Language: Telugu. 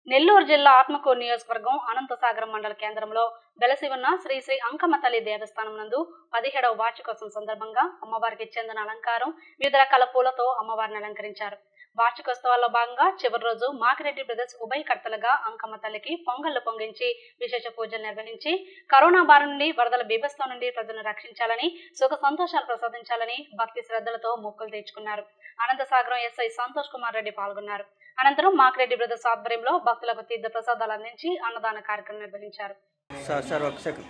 నెల్లూరు జిల్లా ఆత్మకూరు నియోజకవర్గం అనంతసాగరం మండల కేంద్రంలో వెలసి ఉన్న శ్రీ శ్రీ అంకమ్మ తల్లి దేవస్థానం నందు పదిహేడవ వార్షికోత్సవం సందర్భంగా అమ్మవారికి చెందిన అలంకారం వివిధ రకాల పూలతో అమ్మవారిని అలంకరించారు వార్షికోత్సవాల్లో భాగంగా చివరి రోజు మాకిరెడ్డి బ్రదర్స్ ఉభయకర్తలుగా అంకమ్మ తల్లికి పొంగళ్లు పొంగించి విశేష పూజలు నిర్వహించి కరోనా బారి నుండి వరదల బీభత్సం నుండి ప్రజలను రక్షించాలని సుఖ సంతోషాలు ప్రసాదించాలని భక్తి శ్రద్ధలతో మొక్కులు తెచ్చుకున్నారు అనంతసాగరం ఎస్ఐ సంతోష్ కుమార్ రెడ్డి పాల్గొన్నారు అనంతరం మాకిరెడ్డి బ్రదర్స్ ఆధ్వర్యంలో భక్తులకు తీర్థ ప్రసాదాలు అందించి అన్నదాన కార్యక్రమం నిర్వహించారు సార్ సార్ ఒక సెకండ్